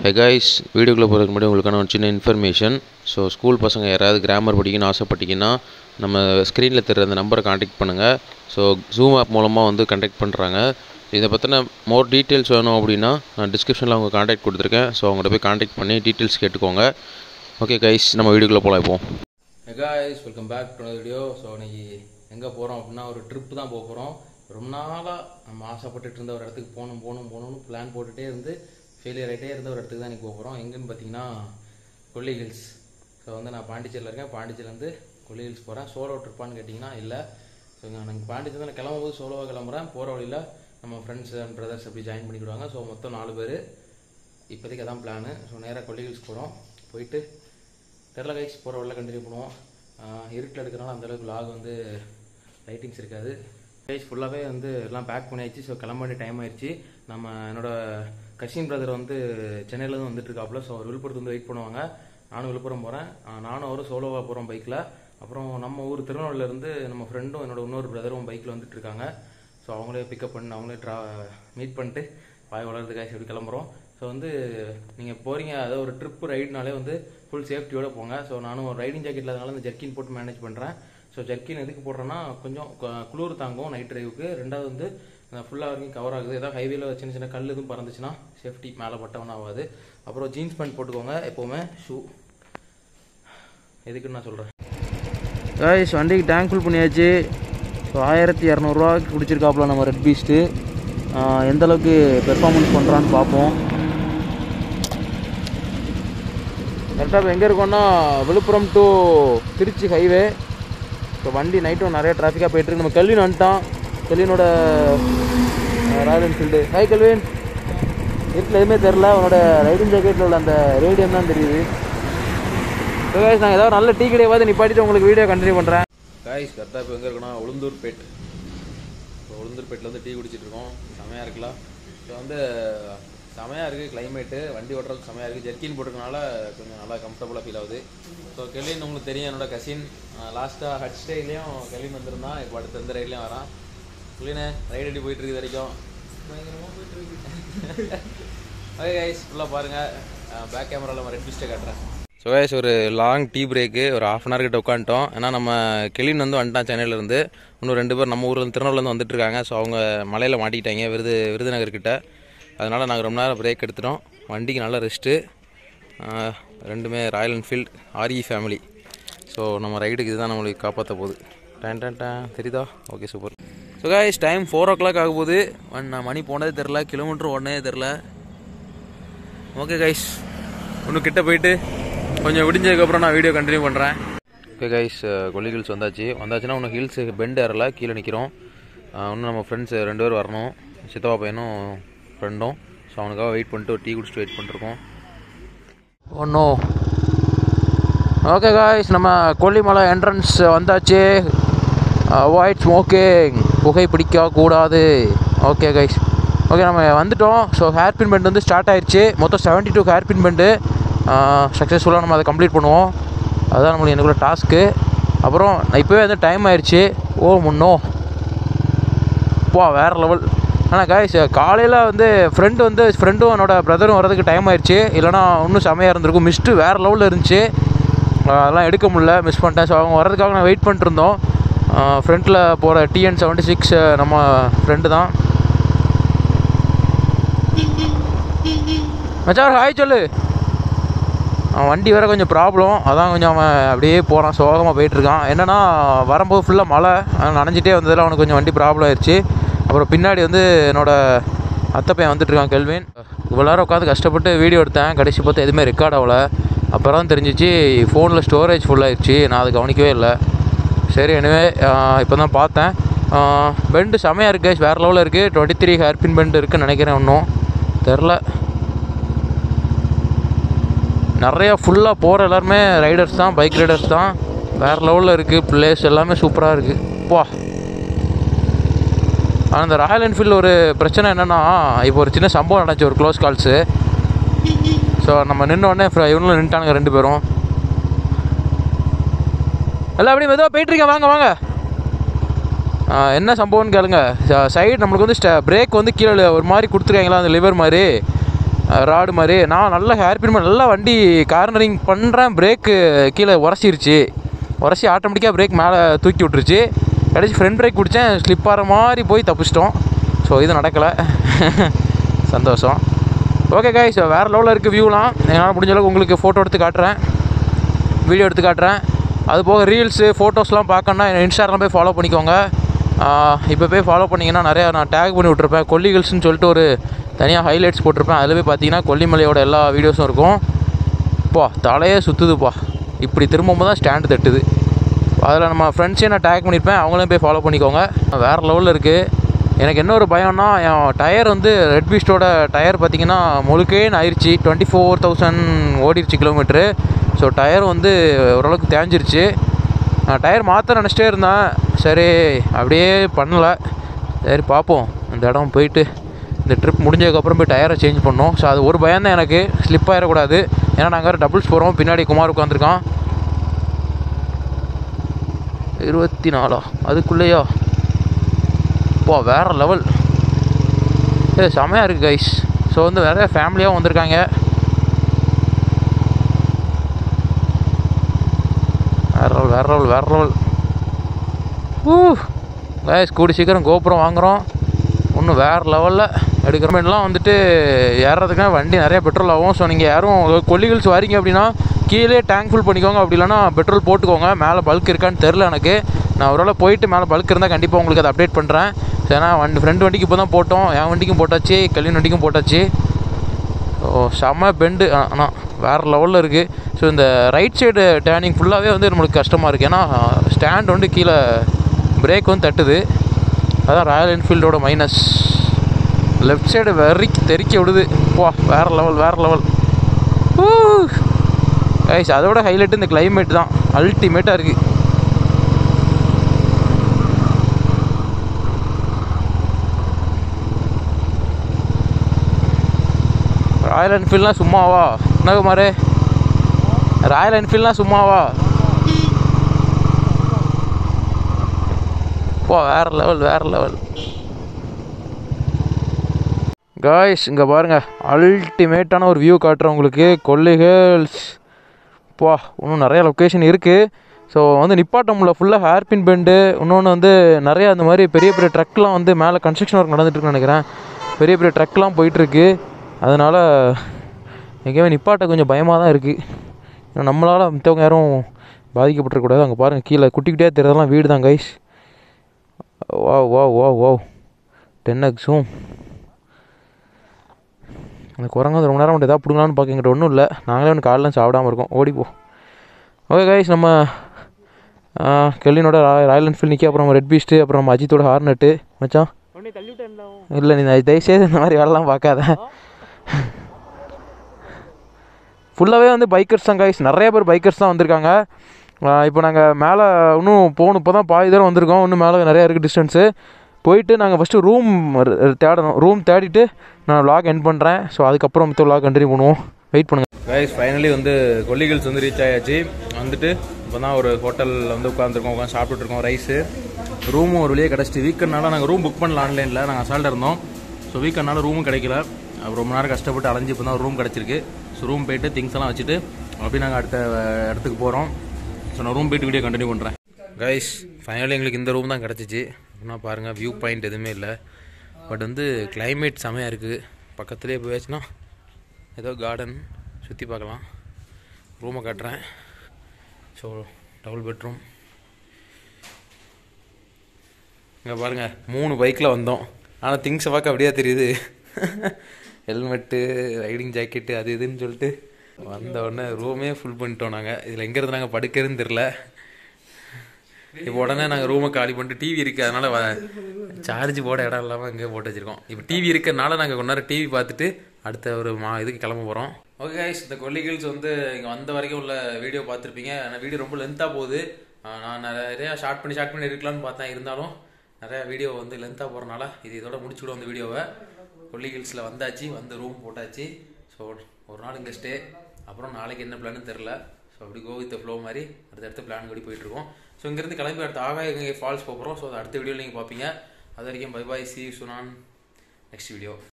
hey guys வீடியோக்குள்ளே போகிறதுக்கு முன்னாடி உங்களுக்கான ஒரு சின்ன இன்ஃபர்மேஷன் ஸோ ஸ்கூல் பசங்க யாராவது கிராமர் படிக்கணும்னு ஆசைப்பட்டீங்கன்னா நம்ம ஸ்க்ரீனில் தெரிற அந்த நம்பரை காண்டாக்ட் பண்ணுங்கள் ஸோ ஜூம் ஆப் மூலமாக வந்து கண்டக்ட் பண்ணுறாங்க இதை பற்றின மோர் டீட்டெயில்ஸ் வேணும் அப்படின்னா நான் டிஸ்கிரிப்ஷனில் அவங்க காண்டாக்ட் கொடுத்துருக்கேன் ஸோ அவங்கள்ட்ட போய் காண்டாக்ட் பண்ணி டீட்டெயில்ஸ் கேட்டுக்கோங்க ஓகே கைஸ் நம்ம வீடியோக்குள்ளே போகலாம் இப்போ guys welcome back to video so இன்னைக்கு எங்கே போகிறோம் அப்படின்னா ஒரு ட்ரிப்பு தான் போக போகிறோம் ரொம்ப நாளாக நம்ம ஆசைப்பட்டுட்டு இருந்த ஒரு இடத்துக்கு போகணும் போகணும் போகணும்னு பிளான் போட்டுகிட்டே இருந்து ஃபெயிலியர் ஆகிட்டே இருந்த ஒரு இடத்துக்கு தான் இன்றைக்கி போக போகிறோம் எங்கேன்னு பார்த்தீங்கன்னா கொல்லி ஹில்ஸ் ஸோ வந்து நான் பாண்டிச்சேரியில் இருக்கேன் பாண்டிச்சேரிலேருந்து கொல்லி ஹில்ஸ் போகிறேன் சோலோ ட்ரிப்பான்னு கேட்டிங்கன்னா இல்லை ஸோ நான் பாண்டிச்சேரி நான் கிளம்பும்போது சோலோவாக கிளம்புறேன் போகிற வழியில் நம்ம ஃப்ரெண்ட்ஸ் அண்ட் பிரதர்ஸ் அப்படி ஜாயின் பண்ணிக்கிடுவாங்க ஸோ மொத்தம் நாலு பேர் இப்போதைக்கு அதான் பிளானு ஸோ நேராக கொல்லி ஹில்ஸ் போகிறோம் போயிட்டு தெரில கைஸ் போகிற வழியில் கண்டினியூ பண்ணுவோம் இருட்டில் எடுக்கிறனால அந்தளவுக்கு லாக் வந்து லைட்டிங்ஸ் இருக்காது கைஸ் ஃபுல்லாகவே வந்து எல்லாம் பேக் பண்ணியாச்சு ஸோ கிளம்ப வேண்டிய டைம் ஆயிடுச்சு நம்ம என்னோட கசின் பிரதர் வந்து சென்னையிலேருந்து வந்துட்டு இருக்காப்புல ஸோ அவர் விழுப்புரத்து வந்து வெயிட் பண்ணுவாங்க நானும் விழுப்புரம் போகிறேன் நானும் அவரும் சோலோவாக போகிறோம் பைக்கில் அப்புறம் நம்ம ஊர் திருநெல்வேலியிலேருந்து நம்ம ஃப்ரெண்டும் என்னோட இன்னொரு பிரதரும் பைக்கில் வந்துட்டு இருக்காங்க ஸோ அவங்களே பிக்கப் பண்ணி அவங்களே ட்ரா மீட் பண்ணிட்டு வாய் வளர்றதுக்காக எப்படி கிளம்புறோம் ஸோ வந்து நீங்கள் போகிறீங்க அதாவது ஒரு ட்ரிப் ரைடுனாலே வந்து ஃபுல் சேஃப்டியோட போங்க ஸோ நானும் ஒரு ரைடிங் ஜாக்கெட் இல்லாதனால இந்த ஜர்க்கின் போட்டு மேனேஜ் பண்ணுறேன் ஸோ ஜர்க்கின் எதுக்கு போடுறேன்னா கொஞ்சம் கு- குளிர் தாங்கும் நைட் டிரைவுக்கு ரெண்டாவது வந்து ஃபுல்லாக வரைக்கும் கவர் ஆகுது ஏதாவது ஹைவேல சின்ன சின்ன கல் எதுவும் பறந்துச்சுன்னா சேஃப்டி மேலே பட்டவன ஆகாது அப்புறம் ஜீன்ஸ் பேண்ட் போட்டுக்கோங்க எப்போவுமே ஷூ எதுக்குன்னு நான் சொல்கிறேன் காய்ஸ் வண்டிக்கு டேங்க் ஃபுல் பண்ணியாச்சு ஸோ ஆயிரத்தி இரநூறுவாக்கு குடிச்சிருக்காப்புல நம்ம ரெட் பீஸ்ட்டு எந்த அளவுக்கு பெர்ஃபார்மன்ஸ் பண்ணுறான்னு பார்ப்போம் கரெக்டாக எங்கே இருக்கோம்னா Viluppuram to Tiruchi highway so வண்டி நைட்டும் நிறைய டிராஃபிக்காக போயிட்டுருக்கு நம்ம கல்வின் வந்துட்டான் கல்வினோட ராயல் என்ஃபீல்டு ஹாய் கல்வின் வீட்டில் எதுவுமே தெரில அவனோட ரைடிங் ஜாக்கெட்டில் உள்ள அந்த ரேடியம் தான் தெரியுது ஸோ guys, நான் ஏதாவது நல்ல டீ கடையாவது நிப்பாட்டிட்டு உங்களுக்கு வீடியோ கண்டினியூ பண்ணுறேன் காய்ஸ் கரெக்டாக இப்போ எங்கே இருக்கோம்னா உளுந்தூர்பேட் இப்போ உளுந்தூர்பேட்டில் வந்து டீ குடிச்சிட்டு இருக்கோம் செமையாக இருக்கலாம் இப்போ வந்து செமையாக இருக்குது கிளைமேட்டு வண்டி ஓட்டுறது செமையாக இருக்குது ஜெர்க்கின் போட்டிருக்கனால கொஞ்சம் நல்லா கம்ஃபர்டபுளாக ஃபீல் ஆகுது ஸோ கெலின் உங்களுக்கு தெரியும் என்னோட கசின் லாஸ்ட்டாக ஹட் ஸ்டேலையும் கெலின் வந்திருந்தான் இப்போ அடுத்த எந்த ரைட்லையும் வரான் கெலினே ரைட் அடி போயிட்டு இருக்குது வரைக்கும் ஓகே கைஸ் ஃபுல்லாக பாருங்கள் பேக் கேமராவில் நம்ம ரெட் பிஸ்ட்டை காட்டுறேன் ஸோ கைஸ் ஒரு லாங் டீ பிரேக்கு ஒரு ஹாஃப் அன் ஹவர் கிட்ட உட்காந்துட்டோம் ஏன்னா நம்ம கெலின் வந்து வந்துட்டான் சென்னையிலேருந்து இன்னும் ரெண்டு பேர் நம்ம ஊர்லேருந்து திருநெல்வேலிருந்து வந்துட்டு இருக்காங்க ஸோ அவங்க மலையில் மாட்டிக்கிட்டாங்க விருது விருதுநகர் கிட்ட அதனால் நாங்கள் ரொம்ப நேரம் பிரேக் எடுத்துட்டோம் வண்டிக்கு நல்ல ரெஸ்ட்டு ரெண்டுமே Royal Enfield RE family so நம்ம ரைடுக்கு இதுதான் நம்மளுக்கு காப்பாற்ற போகுது டேன் டேன் டேன் தெரியுதா okay super so guys time four o'clock ஆக போகுது ஒன் நான் மணி போனதே தெரில கிலோமீட்டர் ஓடனே தெரில ஓகே கைஸ் இன்னும் கிட்ட போயிட்டு கொஞ்சம் விடிஞ்சதுக்கப்புறம் நான் வீடியோ கண்டினியூ பண்ணுறேன் ஓகே கைஸ் கொல்லி ஹில்ஸ் வந்தாச்சு வந்தாச்சுன்னா இன்னும் ஹில்ஸ் பெண்ட் ஏறல கீழே நிற்கிறோம் இன்னும் நம்ம ஃப்ரெண்ட்ஸ் ரெண்டு பேர் வரணும் சித்தப்பா பையனும் ஃப்ரெண்டும் ஸோ அவனுக்காக வெயிட் பண்ணிட்டு ஒரு டீ குடிச்சிட்டு வெயிட் பண்ணிருக்கோம் ஒன்றும் ஓகே காய்ஸ் நம்ம கொல்லிமலை என்ட்ரன்ஸ் வந்தாச்சு அவாய்ட் ஸ்மோக்கிங் புகை பிடிக்க கூடாது ஓகே கைஸ் ஓகே நம்ம வந்துட்டோம் ஸோ ஹேர் பின் பெண்ட் வந்து ஸ்டார்ட் ஆயிடுச்சு மொத்தம் seventy two hairpin bend சக்ஸஸ்ஃபுல்லாக நம்ம அதை கம்ப்ளீட் பண்ணுவோம் அதுதான் நம்மளுக்கு எனக்குள்ள டாஸ்க்கு அப்புறம் இப்போவே வந்து டைம் ஆயிடுச்சு ஓ முன்னோ பா வேறு லெவல் ஆனால் காய்ஸ் காலையில் வந்து ஃப்ரெண்டு வந்து ஃப்ரெண்டும் என்னோட பிரதரும் வரதுக்கு டைம் ஆயிடுச்சு இல்லைனா இன்னும் செமையாக இருந்திருக்கும் மிஸ்ட்டு வேறு லெவலில் இருந்துச்சு அஹ் அதெல்லாம் எடுக்க முடியல மிஸ் பண்ணிட்டேன் ஸோ அவங்க வரதுக்காக நான் வெயிட் பண்ணிட்டு இருந்தோம் ஃப்ரண்ட்டில் போகிற டிஎன் செவன்ட்டி சிக்ஸ் நம்ம ஃப்ரெண்டு தான் மச்சான் ஹாய் சொல்லு அவன் வண்டி வேறு கொஞ்சம் ப்ராப்ளம் அதான் கொஞ்சம் அவன் அப்படியே போகிறான் சோகமாக போயிட்டுருக்கான் என்னென்னா வரும்போது ஃபுல்லாக மழை அதனால நனைஞ்சிட்டே வந்ததில் அவனுக்கு கொஞ்சம் வண்டி ப்ராப்ளம் ஆயிடுச்சு அப்புறம் பின்னாடி வந்து என்னோட அத்தை பையன் வந்துட்டு இருக்கான் கெல்வின் இவ்வளோ நேரம் உட்காந்து கஷ்டப்பட்டு வீடியோ எடுத்தேன் கடைசி பார்த்து எதுவுமே ரெக்கார்ட் ஆகல அப்புறம் தான் தெரிஞ்சிச்சு ஃபோனில் ஸ்டோரேஜ் ஃபுல்லாகிடுச்சு நான் அதை கவனிக்கவே இல்லை சரி எனவே இப்போ தான் பார்த்தேன் பெண்டு செமையாக இருக்குது வேறு லெவலில் இருக்குது டுவெண்ட்டி த்ரீ ஹேர்பின் பெண்டு இருக்குன்னு நினைக்கிறேன் இன்னும் தெரில நிறையா ஃபுல்லாக போகிற எல்லாருமே ரைடர்ஸ் தான் பைக் ரைடர்ஸ் தான் வேறு லெவலில் இருக்குது பிளேஸ் எல்லாமே சூப்பராக இருக்குது வா ஆனால் இந்த ராயல் என்ஃபீல்டு ஒரு பிரச்சனை என்னென்னா இப்போ ஒரு சின்ன சம்பவம் நடந்துச்சு ஒரு க்ளோஸ் கால்ஸு ஸோ நம்ம நின்ன உடனே இவங்களும் நின்ட்டானுங்க ரெண்டு பேரும் எல்லாம் அப்படியே மெதுவாக போயிட்டுருக்கேன் வாங்க வாங்க ஆ, என்ன சம்பவம்னு கேளுங்க சைடு நம்மளுக்கு வந்து பிரேக் வந்து கீழே ஒரு மாதிரி கொடுத்துருக்காங்களா அந்த லிவர் மாதிரி ராடு மாதிரி நான் நல்ல ஹேர் பின் நல்லா வண்டி கார்னரிங் பண்ணுறேன் பிரேக்கு கீழே உரசிருச்சு உரசி ஆட்டோமேட்டிக்காக பிரேக் மேலே தூக்கி விட்டுருச்சு கடைசி ஃப்ரண்ட் பிரேக் பிடிச்சேன் ஸ்லிப் ஆகிற மாதிரி போய் தப்பிச்சிட்டோம் ஸோ இது நடக்கலை சந்தோஷம் ஓகே காய்ஸ் வேறு லெவலில் இருக்குது வியூலாம் என்னால் முடிஞ்ச அளவுக்கு உங்களுக்கு ஃபோட்டோ எடுத்து காட்டுறேன் வீடியோ எடுத்து காட்டுறேன் அது போக ரீல்ஸு ஃபோட்டோஸ்லாம் பார்க்கணுன்னா என் இன்ஸ்டாகிராம் போய் ஃபாலோ பண்ணிக்கோங்க இப்போ போய் ஃபாலோ பண்ணிங்கன்னா நிறையா நான் டேக் பண்ணி விட்ருப்பேன் கொல்லிகள்ஸ்னு சொல்லிட்டு ஒரு தனியாக ஹைலைட்ஸ் போட்டிருப்பேன் அதில் போய் பார்த்தீங்கன்னா கொல்லிமலையோட எல்லா வீடியோஸும் இருக்கும் பா தலையே சுற்றுதுப்பா இப்படி திரும்பும்போது தான் ஸ்டாண்டு தட்டுது அதில் நம்ம ஃப்ரெண்ட்ஸையும் நான் டேக் பண்ணியிருப்பேன் அவங்களையும் போய் ஃபாலோ பண்ணிக்கோங்க வேறு லெவலில் இருக்குது எனக்கு என்ன ஒரு பயம்னா என் டயர் வந்து ரெட் பீஸ்டோட டயர் பார்த்தீங்கன்னா முழுக்கேன்னு ஆயிடுச்சு டுவெண்ட்டி ஃபோர் தௌசண்ட் ஓடிடுச்சு கிலோமீட்ரு ஸோ டயர் வந்து ஓரளவுக்கு தேஞ்சிருச்சு நான் டயர் மாற்ற நினச்சிட்டே இருந்தேன் சரி அப்படியே பண்ணலை சரி பார்ப்போம் இந்த இடம் போயிட்டு இந்த ட்ரிப் முடிஞ்சதுக்கப்புறம் போய் டயரை சேஞ்ச் பண்ணோம் ஸோ அது ஒரு பயம் தான் எனக்கு ஸ்லிப் ஆகிடக்கூடாது ஏன்னா நாங்கள் வேறு டபுள்ஸ் போகிறோம் பின்னாடி குமார் உட்காந்துருக்கான் இருபத்தி நாலா அதுக்குள்ளேயா போ வேறு லெவல் ஏ செமையாக இருக்குது கைஸ் ஸோ வந்து நிறைய ஃபேமிலியாகவும் வந்திருக்காங்க வேற லெவல் வேற லெவல் வேற லெவல் ஊ கைஸ் கூடி சீக்கிரம் கோபுரம் வாங்குகிறோம் இன்னும் வேறு லெவலில் எடுக்கிற மாதிரிலாம் வந்துட்டு ஏறுறதுக்காக வண்டி நிறைய பெட்ரோல் ஆகும் ஸோ நீங்கள் யாரும் கொல்லிகள்ஸ் வாரீங்க அப்படின்னா கீழே டேங்க் ஃபுல் பண்ணிக்கோங்க அப்படி இல்லைன்னா பெட்ரோல் போட்டுக்கோங்க மேலே பல்க் இருக்கான்னு தெரில எனக்கு நான் ஒரு போயிட்டு மேலே பல்க் இருந்தால் கண்டிப்பாக உங்களுக்கு அதை அப்டேட் பண்ணுறேன் ஏன்னா வண்டி ஃப்ரெண்டு வண்டிக்கு இப்போ தான் போட்டோம் என் வண்டிக்கும் போட்டாச்சு கல்யாண வண்டிக்கும் போட்டாச்சு ஓ செம்ம பெண்டு ஆனால் வேறு லெவலில் இருக்குது ஸோ இந்த ரைட் சைடு டேர்னிங் ஃபுல்லாகவே வந்து நம்மளுக்கு கஷ்டமாக இருக்குது ஏன்னா ஸ்டாண்ட் வந்து கீழே பிரேக் வந்து தட்டுது அதான் ராயல் என்ஃபீல்டோட மைனஸ் லெஃப்ட் சைடு வெறிக்கு தெறிக்க விடுது போ வேறு லெவல் வேறு லெவல் கைஸ் அதோட ஹைலைட் இந்த கிளைமேட் தான் அல்டிமேட்டாக இருக்குது ராயல் என்ஃபீல்ட்லாம் சும்மாவா என்ன குமார் ராயல் என்ஃபீல்ட்லாம் சும்மாவா போ வேறு லெவல் வேறு லெவல் காய்ஸ் இங்கே பாருங்கள் அல்டிமேட்டான ஒரு வியூ காட்டுறேன் உங்களுக்கு கொல்லிகள்ஸ் பா இன்னும் நிறைய லொக்கேஷன் இருக்குது ஸோ வந்து நிப்பாட்டம்ல ஃபுல்லாக ஹேர்பின் பெண்டு இன்னொன்று வந்து நிறைய அந்த மாதிரி பெரிய பெரிய ட்ரக்லாம் வந்து மேலே கன்ஸ்ட்ரக்ஷன் ஒர்க் நடந்துட்டுருக்குன்னு நினைக்கிறேன் பெரிய பெரிய ட்ரக்லாம் போயிட்டுருக்கு அதனால் எங்கேயுமே நிப்பாட்ட கொஞ்சம் பயமாக தான் இருக்குது நம்மளால் மித்தவங்க யாரும் பாதிக்கப்பட்டுறக்கூடாது அங்கே பாருங்கள் கீழே குட்டிக்கிட்டே தெரியறதெல்லாம் வீடு தான் கைஸ் வா வா வா வா டென் எக்ஸும் அந்த குரங்கு வந்து ரொம்ப நேரம் மட்டும் எதாவது பிடுங்கலான்னு பார்க்க எங்கிட்ட ஒன்றும் இல்லை நாங்களே ஒன்று காலையில் சாப்பிடாம இருக்கோம் ஓடிப்போ ஓகே கைஸ் நம்ம கெல்லினோட ராயல் என்ஃபீல்ட் நிற்க அப்புறம் ரெட் பீஸ்ட்டு அப்புறம் நம்ம அஜித்தோட ஹார்னட்டு மச்சான் இல்லை நீ தயவுசெய்து இந்த மாதிரி வேலைலாம் பார்க்காத ஃபுல்லாகவே வந்து பைக்கர்ஸ் தான் கைஸ் நிறைய பேர் பைக்கர்ஸ் தான் வந்திருக்காங்க இப்போ நாங்கள் மேலே இன்னும் போகணும் இப்போ தான் பாதி தூரம் வந்திருக்கோம் இன்னும் மேலே நிறையா இருக்குது டிஸ்டன்ஸு போயிட்டு நாங்கள் ஃபஸ்ட்டு ரூம் தேடணும் ரூம் தேடிட்டு நான் vlog எண்ட் பண்ணுறேன் ஸோ அதுக்கப்புறம் மற்ற vlog கண்டினியூ பண்ணுவோம் வெயிட் பண்ணுங்கள் கைஸ் ஃபைனலி வந்து கொல்லிகள்ஸ் வந்து ரீச் ஆயாச்சு வந்துட்டு இப்போ தான் ஒரு ஹோட்டலில் வந்து உட்காந்துருக்கோம் உட்காந்து சாப்பிட்டுட்டு இருக்கோம் ரைஸு ரூமும் ஒரு வழியே கிடச்சிட்டு வீக்கெண்ட்னால நாங்கள் ரூம் புக் பண்ணல ஆன்லைனில் நாங்கள் அசால்ட்டாக இருந்தோம் ஸோ வீக்கெண்ட்னால ரூமும் கிடைக்கல அப்புறம் ரொம்ப நேரம் கஷ்டப்பட்டு அலைஞ்சு இப்போ தான் ரூம் கிடச்சிருக்கு ஸோ ரூம் போயிட்டு திங்ஸ் எல்லாம் வச்சுட்டு அப்படியே நாங்கள் அடுத்த அஹ், இடத்துக்கு போகிறோம் ஸோ நான் ரூம் போயிட்டு வீடியோ கண்டினியூ பண்ணுறேன் கைஸ் ஃபைனலி எங்களுக்கு இந்த ரூம் தான் கிடச்சிச்சு அப்படின்னா பாருங்கள் வியூ பாயிண்ட் எதுவுமே இல்லை பட் வந்து கிளைமேட் செமையாக இருக்குது பக்கத்துலேயே போயாச்சுன்னா ஏதோ கார்டன் சுற்றி பார்க்கலாம் ரூமை காட்டுறேன் ஸோ டபுள் பெட்ரூம் இங்கே பாருங்கள் மூணு பைக்கில் வந்தோம் ஆனால் திங்ஸை பார்க்க அப்படியே தெரியுது ஹெல்மெட்டு ரைடிங் ஜாக்கெட்டு அது இதுன்னு சொல்லிட்டு வந்த உடனே ரூமே ஃபுல் பண்ணிட்டோம் நாங்கள் இதில் எங்கேருந்து நாங்கள் படுக்கிறதுன்னு தெரில இப்போ உடனே நாங்கள் ரூமை காலி பண்ணிட்டு டிவி இருக்குது அதனால் சார்ஜ் போட இடம் இல்லாமல் இங்கே போட்டு வச்சிருக்கோம் இப்போ டிவி இருக்கிறனால நாங்கள் கொஞ்ச நேரம் டிவி பார்த்துட்டு அடுத்த ஒரு மா இதுக்கு கிளம்ப போகிறோம் ஓகே கைஸ் இந்த கொல்லிகள்ஸ் வந்து இங்கே வந்த வரைக்கும் உள்ள வீடியோ பார்த்துருப்பீங்க ஆனால் வீடியோ ரொம்ப லென்த்தாக போகுது ஆஹ் நான் நிறையா ஷார்ட் பண்ணி ஷார்ட் பண்ணி எடுக்கலாம்னு பார்த்தேன் இருந்தாலும் நிறையா வீடியோ வந்து லென்த்தாக போகிறனால இது இதோட முடிச்சுவிடுவோம் அந்த வீடியோவை கொல்லி ஹில்ஸில் வந்தாச்சு வந்து ரூம் போட்டாச்சு ஸோ ஒரு நாள் இங்கே ஸ்டே அப்புறம் நாளைக்கு என்ன பிளான்னு தெரில ஸோ அப்படி கோ வித் ஃப்ளோ மாதிரி அடுத்தடுத்த பிளான் படி போயிட்டுருக்கோம் ஸோ இங்கேருந்து கிளம்பி அடுத்த ஆகாய ஃபால்ஸ் போகிறோம் ஸோ அடுத்த வீடியோவில் நீங்கள் பார்ப்பீங்க அது வரைக்கும் பை பாய் சி சுனான் நெக்ஸ்ட் வீடியோ